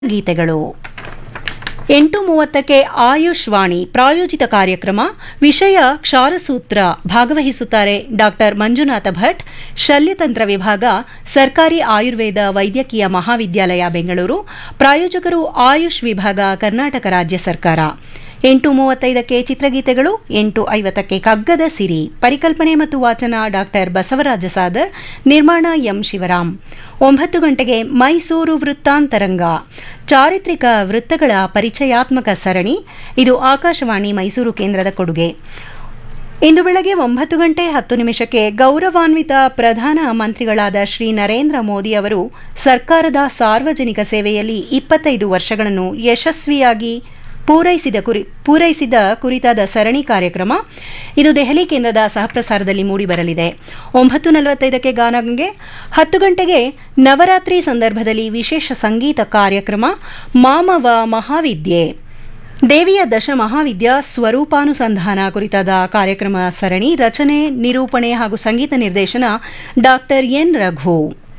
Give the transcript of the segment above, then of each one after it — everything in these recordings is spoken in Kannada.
ಗೀತೆಗಳು ಎಂಟು ಮೂವತ್ತಕ್ಕೆ ಆಯುಷ್ ವಾಣಿ ಪ್ರಾಯೋಜಿತ ಕಾರ್ಯಕ್ರಮ ವಿಷಯ ಕ್ಷಾರಸೂತ್ರ ಭಾಗವಹಿಸುತ್ತಾರೆ ಡಾಕ್ಟರ್ ಮಂಜುನಾಥ ಭಟ್ ಶಲ್ಯತಂತ್ರ ವಿಭಾಗ ಸರ್ಕಾರಿ ಆಯುರ್ವೇದ ವೈದ್ಯಕೀಯ ಮಹಾವಿದ್ಯಾಲಯ ಬೆಂಗಳೂರು ಪ್ರಾಯೋಜಕರು ಆಯುಷ್ ವಿಭಾಗ ಕರ್ನಾಟಕ ರಾಜ್ಯ ಸರ್ಕಾರ ಎಂಟು ಮೂವತ್ತೈದಕ್ಕೆ ಚಿತ್ರಗೀತೆಗಳು ಎಂಟು ಐವತ್ತಕ್ಕೆ ಕಗ್ಗದ ಸಿರಿ ಪರಿಕಲ್ಪನೆ ಮತ್ತು ವಾಚನ ಡಾಕ್ಟರ್ ಬಸವರಾಜ ಸಾದರ್ ನಿರ್ಮಾಣ ಎಂ ಶಿವರಾಮ್ ಒಂಬತ್ತು ಗಂಟೆಗೆ ಮೈಸೂರು ವೃತ್ತಾಂತರಂಗ ಚಾರಿತ್ರಿಕ ವೃತ್ತಗಳ ಪರಿಚಯಾತ್ಮಕ ಸರಣಿ ಇದು ಆಕಾಶವಾಣಿ ಮೈಸೂರು ಕೇಂದ್ರದ ಕೊಡುಗೆ ಇಂದು ಬೆಳಗ್ಗೆ ಒಂಬತ್ತು ಗಂಟೆ ಹತ್ತು ನಿಮಿಷಕ್ಕೆ ಗೌರವಾನ್ವಿತ ಪ್ರಧಾನ ಮಂತ್ರಿಗಳಾದ ಶ್ರೀ ನರೇಂದ್ರ ಮೋದಿ ಅವರು ಸರ್ಕಾರದ ಸಾರ್ವಜನಿಕ ಸೇವೆಯಲ್ಲಿ ಇಪ್ಪತ್ತೈದು ವರ್ಷಗಳನ್ನು ಯಶಸ್ವಿಯಾಗಿ ಪೂರೈಸಿದ ಕುರಿ ಪೂರೈಸಿದ ಕುರಿತಾದ ಸರಣಿ ಕಾರ್ಯಕ್ರಮ ಇದು ದೆಹಲಿ ಕೇಂದ್ರದ ಸಹಪ್ರಸಾರದಲ್ಲಿ ಮೂಡಿಬರಲಿದೆ ಒಂಬತ್ತು ನಲವತ್ತೈದಕ್ಕೆ ಗಾನಗಂಗೆ ಹತ್ತು ಗಂಟೆಗೆ ನವರಾತ್ರಿ ಸಂದರ್ಭದಲ್ಲಿ ವಿಶೇಷ ಸಂಗೀತ ಕಾರ್ಯಕ್ರಮ ಮಾಮವ ಮಹಾವಿದ್ಯೆ ದೇವಿಯ ದಶ ಮಹಾವಿದ್ಯಾ ಸ್ವರೂಪಾನುಸಂಧಾನ ಕುರಿತಾದ ಕಾರ್ಯಕ್ರಮ ಸರಣಿ ರಚನೆ ನಿರೂಪಣೆ ಹಾಗೂ ಸಂಗೀತ ನಿರ್ದೇಶನ ಡಾಕ್ಟರ್ ಎನ್ ರಘು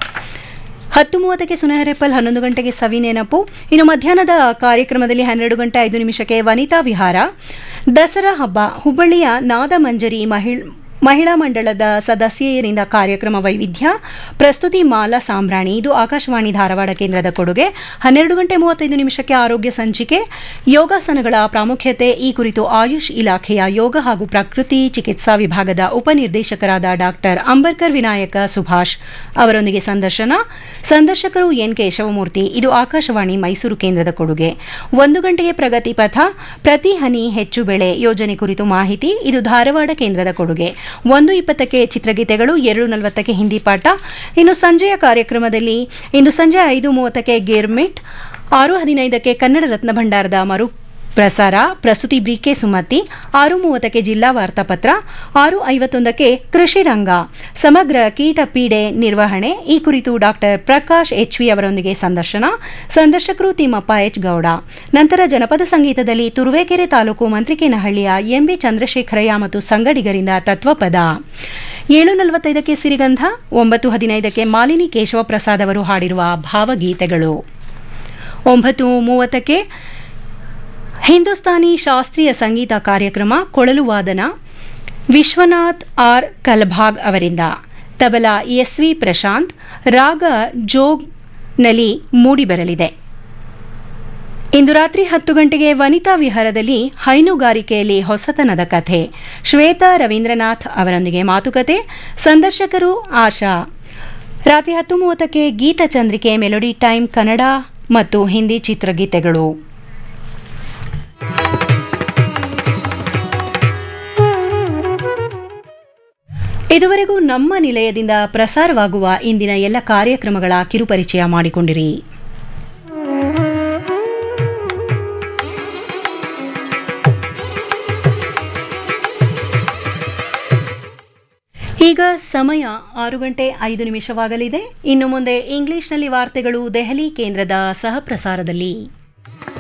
ಹತ್ತು ಮೂವತ್ತಕ್ಕೆ ಸುನಹರೆಪ್ಪಲ್ ಹನ್ನೊಂದು ಗಂಟೆಗೆ ಸವಿ ನೆನಪು ಇನ್ನು ಮಧ್ಯಾಹ್ನದ ಕಾರ್ಯಕ್ರಮದಲ್ಲಿ ಹನ್ನೆರಡು ಗಂಟೆ ಐದು ನಿಮಿಷಕ್ಕೆ ವನಿತಾ ವಿಹಾರ ದಸರಾ ಹಬ್ಬ ಹುಬ್ಬಳ್ಳಿಯ ನಾದಮಂಜರಿ ಮಹಿಳ್ ಮಹಿಳಾ ಮಂಡಳದ ಸದಸ್ಯೆಯರಿಂದ ಕಾರ್ಯಕ್ರಮ ವೈವಿಧ್ಯ ಪ್ರಸ್ತುತಿ ಮಾಲಾ ಸಾಂಬ್ರಾಣಿ ಇದು ಆಕಾಶವಾಣಿ ಧಾರವಾಡ ಕೇಂದ್ರದ ಕೊಡುಗೆ ಹನ್ನೆರಡು ಗಂಟೆ ಮೂವತ್ತೈದು ನಿಮಿಷಕ್ಕೆ ಆರೋಗ್ಯ ಸಂಚಿಕೆ ಯೋಗಾಸನಗಳ ಪ್ರಾಮುಖ್ಯತೆ ಈ ಕುರಿತು ಆಯುಷ್ ಇಲಾಖೆಯ ಯೋಗ ಹಾಗೂ ಪ್ರಕೃತಿ ಚಿಕಿತ್ಸಾ ವಿಭಾಗದ ಉಪನಿರ್ದೇಶಕರಾದ ಡಾಕ್ಟರ್ ಅಂಬರ್ಕರ್ ವಿನಾಯಕ ಸುಭಾಷ್ ಅವರೊಂದಿಗೆ ಸಂದರ್ಶನ ಸಂದರ್ಶಕರು ಎನ್ ಕೇಶವಮೂರ್ತಿ ಇದು ಆಕಾಶವಾಣಿ ಮೈಸೂರು ಕೇಂದ್ರದ ಕೊಡುಗೆ ಒಂದು ಗಂಟೆಗೆ ಪ್ರಗತಿ ಪಥ ಪ್ರತಿ ಹನಿ ಹೆಚ್ಚು ಬೆಳೆ ಯೋಜನೆ ಕುರಿತು ಮಾಹಿತಿ ಇದು ಧಾರವಾಡ ಕೇಂದ್ರದ ಕೊಡುಗೆ ಒಂದು ಇಪ್ಪತ್ತಕ್ಕೆ ಚಿತ್ರಗೀತೆಗಳು ಎರಡು ನಲವತ್ತಕ್ಕೆ ಹಿಂದಿ ಪಾಠ ಇನ್ನು ಸಂಜೆಯ ಕಾರ್ಯಕ್ರಮದಲ್ಲಿ ಇಂದು ಸಂಜೆ ಐದು ಮೂವತ್ತಕ್ಕೆ ಗಿರ್ಮಿಟ್ ಆರು ಹದಿನೈದಕ್ಕೆ ಕನ್ನಡ ರತ್ನ ಭಂಡಾರದ ಮರು ಪ್ರಸಾರ ಪ್ರಸ್ತುತಿ ಬ್ರಿಕೆ ಸುಮತಿ ಆರು ಮೂವತ್ತಕ್ಕೆ ಜಿಲ್ಲಾ ವಾರ್ತಾಪತ್ರ ಆರು ಐವತ್ತೊಂದಕ್ಕೆ ಕೃಷಿ ರಂಗ ಸಮಗ್ರ ಕೀಟ ಪೀಡೆ ನಿರ್ವಹಣೆ ಈ ಕುರಿತು ಡಾಕ್ಟರ್ ಪ್ರಕಾಶ್ ಎಚ್ವಿ ಅವರೊಂದಿಗೆ ಸಂದರ್ಶನ ಸಂದರ್ಶಕರು ತಿಮ್ಮಪ್ಪ ಎಚ್ ಗೌಡ ನಂತರ ಜನಪದ ಸಂಗೀತದಲ್ಲಿ ತುರುವೇಕೆರೆ ತಾಲೂಕು ಮಂತ್ರಿಕೇನಹಳ್ಳಿಯ ಎಂಬಿ ಚಂದ್ರಶೇಖರಯ್ಯ ಮತ್ತು ಸಂಗಡಿಗರಿಂದ ತತ್ವಪದ ಏಳು ನಲವತ್ತೈದಕ್ಕೆ ಸಿರಿಗಂಧ ಒಂಬತ್ತು ಹದಿನೈದಕ್ಕೆ ಮಾಲಿನಿ ಕೇಶವ ಪ್ರಸಾದ್ ಅವರು ಹಾಡಿರುವ ಭಾವಗೀತೆಗಳು ಒಂಬತ್ತು ಮೂವತ್ತಕ್ಕೆ ಹಿಂದೂಸ್ತಾನಿ ಶಾಸ್ತ್ರೀಯ ಸಂಗೀತ ಕಾರ್ಯಕ್ರಮ ಕೊಳಲು ವಾದನ ವಿಶ್ವನಾಥ್ ಆರ್ ಕಲ್ಭಾಗ್ ಅವರಿಂದ ತಬಲಾ ಎಸ್ವಿ ಪ್ರಶಾಂತ್ ರಾಗ ಜೋಗ್ನಲ್ಲಿ ಮೂಡಿಬರಲಿದೆ ಇಂದು ರಾತ್ರಿ ಹತ್ತು ಗಂಟೆಗೆ ವನಿತಾ ವಿಹಾರದಲ್ಲಿ ಹೈನುಗಾರಿಕೆಯಲ್ಲಿ ಹೊಸತನದ ಕಥೆ ಶ್ವೇತಾ ರವೀಂದ್ರನಾಥ್ ಅವರೊಂದಿಗೆ ಮಾತುಕತೆ ಸಂದರ್ಶಕರು ಆಶಾ ರಾತ್ರಿ ಹತ್ತು ಮೂವತ್ತಕ್ಕೆ ಗೀತಚಂದ್ರಿಕೆ ಮೆಲೋಡಿ ಟೈಮ್ ಕನ್ನಡ ಮತ್ತು ಹಿಂದಿ ಚಿತ್ರಗೀತೆಗಳು ಇದುವರೆಗೂ ನಮ್ಮ ನಿಲಯದಿಂದ ಪ್ರಸಾರವಾಗುವ ಇಂದಿನ ಎಲ್ಲ ಕಾರ್ಯಕ್ರಮಗಳ ಕಿರುಪರಿಚಯ ಮಾಡಿಕೊಂಡಿರಿ ಈಗ ಸಮಯ ಆರು ಗಂಟೆ ಐದು ನಿಮಿಷವಾಗಲಿದೆ ಇನ್ನು ಮುಂದೆ ಇಂಗ್ಲಿಷ್ನಲ್ಲಿ ವಾರ್ತೆಗಳು ದೆಹಲಿ ಕೇಂದ್ರದ ಸಹ ಪ್ರಸಾರದಲ್ಲಿ